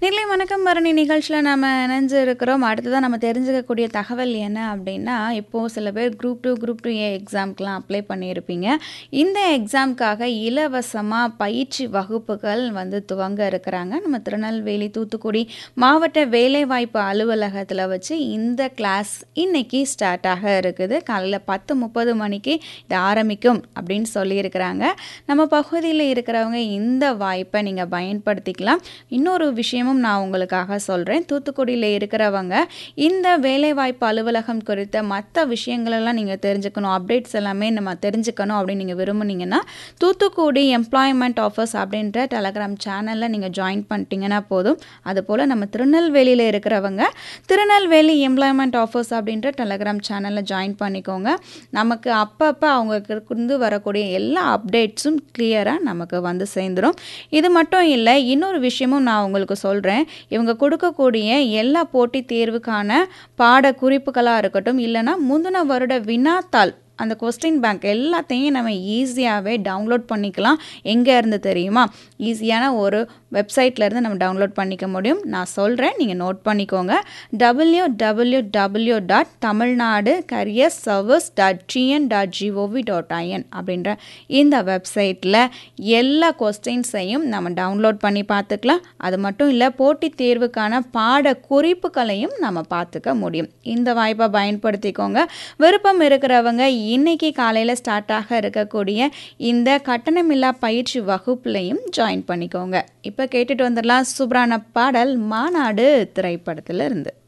நிலை வணக்கம் பரணி நிகழ்ச்சியில் நம்ம இணைஞ்சு இருக்கிறோம் அடுத்ததான் நம்ம தெரிஞ்சுக்கக்கூடிய தகவல் என்ன அப்படின்னா இப்போது சில பேர் group two group two A எக்ஸாம்க்கெலாம் அப்ளை பண்ணியிருப்பீங்க இந்த எக்ஸாம்க்காக இலவசமாக பயிற்சி வகுப்புகள் வந்து துவங்க இருக்கிறாங்க நம்ம திருநெல்வேலி தூத்துக்குடி மாவட்ட வேலைவாய்ப்பு அலுவலகத்தில் வச்சு இந்த கிளாஸ் இன்னைக்கு ஸ்டார்ட் ஆக இருக்குது காலையில் பத்து முப்பது மணிக்கு இது ஆரம்பிக்கும் அப்படின்னு சொல்லியிருக்கிறாங்க நம்ம பகுதியில் இருக்கிறவங்க இந்த வாய்ப்பை நீங்கள் பயன்படுத்திக்கலாம் இன்னொரு விஷயமும் நான் உங்களுக்காக சொல்கிறேன் தூத்துக்குடியில் இருக்கிறவங்க இந்த வேலைவாய்ப்பு அலுவலகம் குறித்த மற்ற விஷயங்களெல்லாம் நீங்கள் தெரிஞ்சுக்கணும் அப்டேட்ஸ் எல்லாமே நம்ம தெரிஞ்சுக்கணும் அப்படின்னு நீங்கள் விரும்புனீங்கன்னா தூத்துக்குடி எம்ப்ளாய்மெண்ட் ஆஃபீஸ் அப்படின்ற டெலகிராம் சேனலில் நீங்கள் ஜாயின் பண்ணிட்டீங்கன்னா போதும் அதுபோல் நம்ம திருநெல்வேலியில் இருக்கிறவங்க திருநெல்வேலி எம்ப்ளாய்மெண்ட் ஆஃபீஸ் அப்படின்ற டெலகிராம் சேனலில் ஜாயின் பண்ணிக்கோங்க நமக்கு அப்பப்போ அவங்களுக்கு இருந்து வரக்கூடிய எல்லா அப்டேட்ஸும் கிளியராக நமக்கு வந்து சேர்ந்துடும் இது மட்டும் இல்லை இன்னொரு விஷயமும் நான் உங்களுக்கு சொல்கிறேன் இவங்க கொடுக்கக்கூடிய எல்லா போட்டித் தேர்வுக்கான பாட குறிப்புகளாக இருக்கட்டும் இல்லைன்னா முந்தின வருட வினாத்தாள் அந்த கொஸ்டின் பேங்க் எல்லாத்தையும் நம்ம ஈஸியாகவே டவுன்லோட் பண்ணிக்கலாம் எங்கே இருந்து தெரியுமா ஈஸியான ஒரு வெப்சைட்ல இருந்து நம்ம டவுன்லோட் பண்ணிக்க முடியும் நான் சொல்கிறேன் நீங்கள் நோட் பண்ணிக்கோங்க W W W dot Tamilnadu career service dot GN dot GOV dot IN அப்படின்ற இந்த வெப்சைட்டில் எல்லா கொஸ்டின்ஸையும் நம்ம டவுன்லோட் பண்ணி பார்த்துக்கலாம் அது மட்டும் இல்லை போட்டித் தேர்வுக்கான பாட குறிப்புகளையும் நம்ம பார்த்துக்க முடியும் இந்த வாய்ப்பை பயன்படுத்திக்கோங்க விருப்பம் இருக்கிறவங்க இன்னைக்கு காலையில் ஸ்டார்ட் ஆக இருக்கக்கூடிய இந்த கட்டணமில்லா பயிற்சி வகுப்புலையும் ஜாயின் பண்ணிக்கோங்க இப்போ கேட்டுட்டு வந்துடலாம் சூப்பரான பாடல் மாநாடு திரைப்படத்துல இருந்து